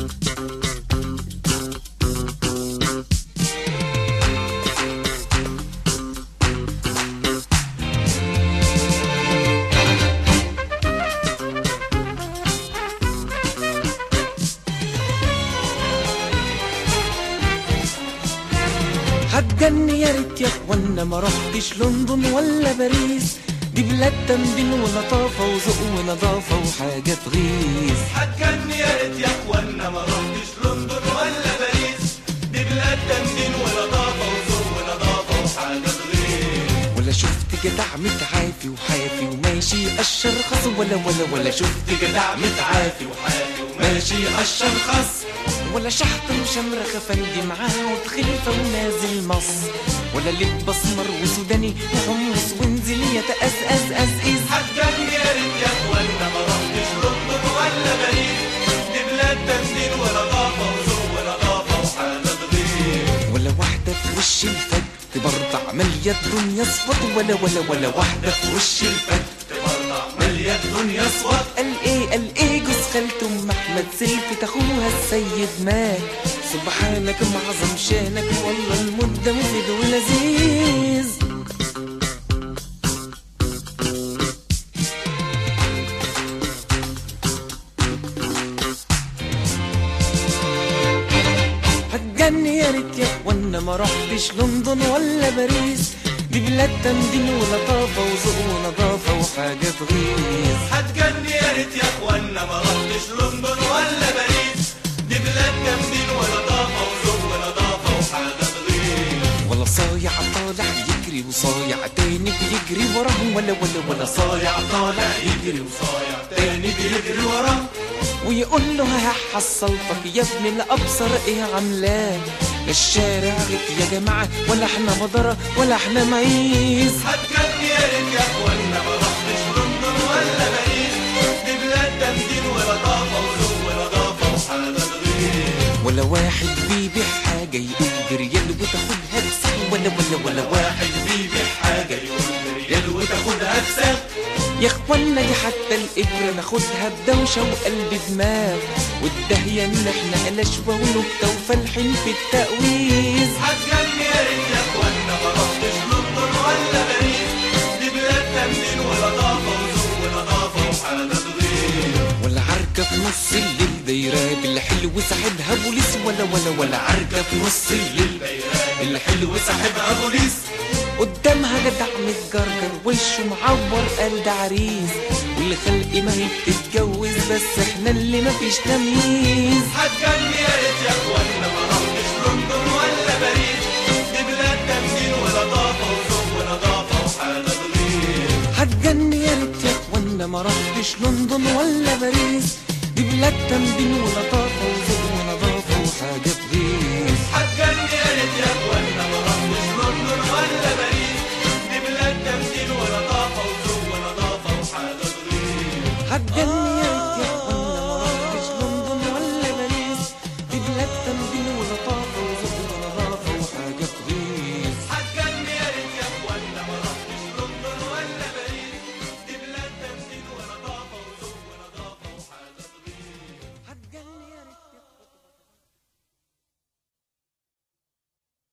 هتجني يا ريت يا اخوانا ما رحتش لندن ولا باريس دي بلاد تمدين ولطافة وذوق ونظافة وحاجة تغيظ هتجني يا ريت يا اخوانا ما رحتش لندن ولا باريس دي بلاد تمدين ولطافه وذوق ونظافه وحاجه تغير ولا شفت جدع متعافي وحافي وماشي قشر خص ولا ولا ولا شفت جدع متعافي وحافي وماشي قشر خس ولا شحط وشمرة خفندي معاه وتخلفة ونازل مصر ولا لب بسمر وسوداني وحمص وانزل يتأزأز أزئز هتجني يا ريت يا اخوانا ما رحتش لندن ولا باريس دي بلاد تمدين ولطافه وذوق ونظافه وحاجه تغير ولا واحدة في وش الفج برضع مالية الدنيا صفط ولا ولا ولا واحدة في وش الفج تبرطع ماليه الدنيا صوت قال ايه قال ايه جوز خالته ام احمد سلفت اخوها السيد مات سبحانك معظم شانك والله المدة مفيد ولذيذ هتجني يا ريت يا اخوانا ما رحتش لندن ولا باريس دي بلاد تمدين ولطافة وذوق ونظافة وحاجة تغيظ هتجني يا ريت يا اخوانا ما رحتش لندن ولا باريس دي بلاد تمدين ولطافه وذوق ونظافه وحاجه تغير ولا صايع طالع يجري وصايع تاني بيجري وراه ولا ولا ولا صايع طالع يجري صايع تاني بيجري وراه ويقول له ها حصلتك يا ابن الابصر ايه عاملاه الشارع غت يا جماعه ولا احنا مضره ولا احنا معيز هتجني يا ريت يا اخوانا ما رحتش لندن ولا باريس دي بلاد تمدين ولطافه وذوق ونظافه وحاجه تغير ولا واحد بيبيع حاجه يقول بريال وتاخدها بسعر ولا ولا ولا واحد واحد بيبيع حاجه يقول بريال وتاخدها بسعر يا اخوانا دي حتى الابره ناخدها بدوشه وقلب دماغ والدهيه ان احنا قلشوه ونكته وفالحين في التقويز هتجني يا ريت يا اخوانا ما رحتش لندن ولا باريس دي بلاد تمدين ولطافه وذوق ونظافه وحاجه تغير ولا عركه في نص الليل دايره بالحلو ساحبها بوليس ولا ولا ولا عركه في نص الليل الحلو صاحبها بوليس قدامها جدع متجرجر وشه معور قال ده عريس والخلق ما هي بتتجوز بس احنا اللي مفيش تمييز هتجني يا ريت يا اخوانا ما رحتش لندن ولا باريس دي بلاد تمدين ولطافه وذوق ونظافه وحاجه تغير هتجني يا ريت يا اخوانا ما رحتش لندن ولا باريس دي بلاد تمدين ولطافه وذوق ونظافه وحاجه تغيظ هتجني يا ريت يا اخوانا